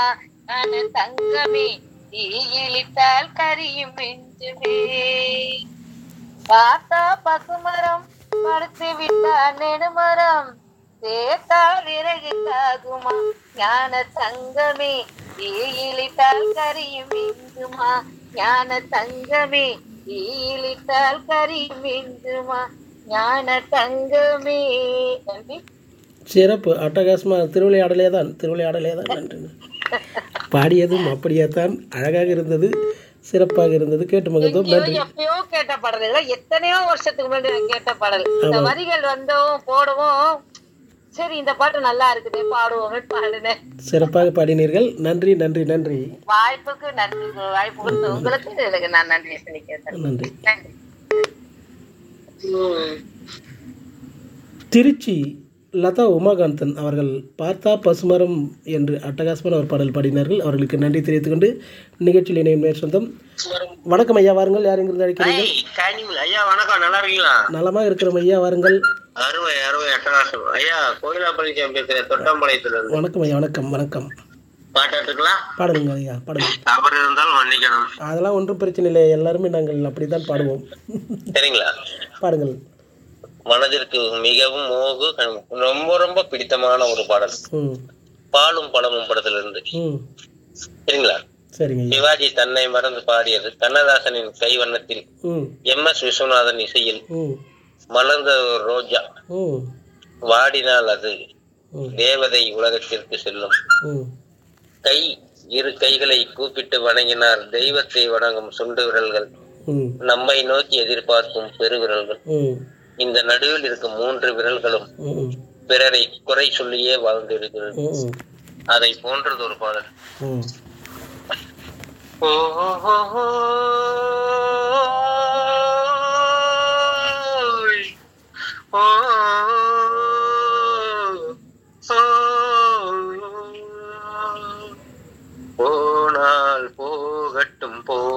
ஞான தங்கமே தீயிலிட்டால் கரியும் மிஞ்சுமே பார்த்தா பசுமரம் படுத்து விட்டா நெடுமரம் சேர்த்தால் விறகு காகுமா ஞான தங்கமே தீயிலிட்டால் கரியும் மிஞ்சுமா ஞான தங்கமே தீயிலிட்டால் கரியும் மிஞ்சுமா ஞான தங்கமே நன்றி சிறப்பு அட்டகாசமாக திருவிளையாடலே தான் திருவிளையாடலே தான் நன்றி பாடியதும் அப்படியே தான் அழகாக இருந்தது சிறப்பாக இருந்தது கேட்டு மகிழ்ந்தோம் எங்கேயோ நன்றி எப்பயோ கேட்ட பாடல் இதெல்லாம் எத்தனையோ வருஷத்துக்கு முன்னாடி நான் கேட்ட பாடல் இந்த வரிகள் வந்தோம் போடவும் சரி இந்த பாட்டு நல்லா இருக்குது பாடுவோமே பாடுனேன் சிறப்பாக பாடினீர்கள் நன்றி நன்றி நன்றி வாய்ப்புக்கு நன்றி வாய்ப்பு கொடுத்த உங்களுக்கு எனக்கு நான் நன்றி சொல்லிக்கிறேன் நன்றி நன்றி உம். திருச்சி லதா உமாகாந்தன் அவர்கள் பார்த்தா பசுமரம் என்று அட்டகாசமான ஒரு பாடல் பாடினார்கள் அவர்களுக்கு நன்றி தெரிவித்துக் கொண்டு நிகழ்ச்சியில் இணையும் நேர் சொந்தம் வணக்கம் ஐயா வாருங்கள் யார் எங்கிருந்து அழைக்கிறீர்கள் கனிமல் ஐயா வணக்கம் நல்லா இருக்கீங்களா நலமாக இருக்கிறோம் ஐயா வாருங்கள் அறுவை அறுவை அட்டகாசம் ஐயா கோயிலாப்பள்ளிச்சாமி பேசுறேன் தொட்டாம்பாளையத்துல இருந்து வணக்கம் ஐயா வணக்கம் வணக்கம் பாட்டாட்டுக்கலாம் பாடுங்க ஐயா பாடுங்க தவறு இருந்தாலும் மன்னிக்கணும் அதெல்லாம் ஒன்றும் பிரச்சனை இல்லை எல்லாருமே நாங்கள் அப்படித்தான் பாடுவோம் சரிங்களா பாடுங்கள் மனதிற்கு மிகவும் மோகு கண்- ரொம்ப ரொம்ப பிடித்தமான ஒரு பாடல் ம் பாலும் பழமும் படத்துல இருந்து ம் சரிங்களா சரிங்க ஐயா சிவாஜி தன்னை மறந்து பாடியது கண்ணதாசனின் கைவண்ணத்தில் ம் எம் எஸ் விஸ்வநாதன் இசையில் ம் மலர்ந்த ஒரு ரோஜா ம் வாடினால் அது ம் தேவதை உலகத்திற்கு செல்லும் ம் கை இரு கைகளை கூப்பிட்டு வணங்கினார் தெய்வத்தை வணங்கும் சுண்டு விரல்கள் ம் நம்மை நோக்கி எதிர்பார்க்கும் பெருவிரல்கள் ம் இந்த நடுவில் இருக்கும் மூன்று விரல்களும் ம் பிறரை குறை சொல்லியே வாழ்ந்திருக்கிறது ம் அதை போன்றது ஒரு பாடல் ம் ஓய், ஓ, ஓ, போனால் போகட்டும் போ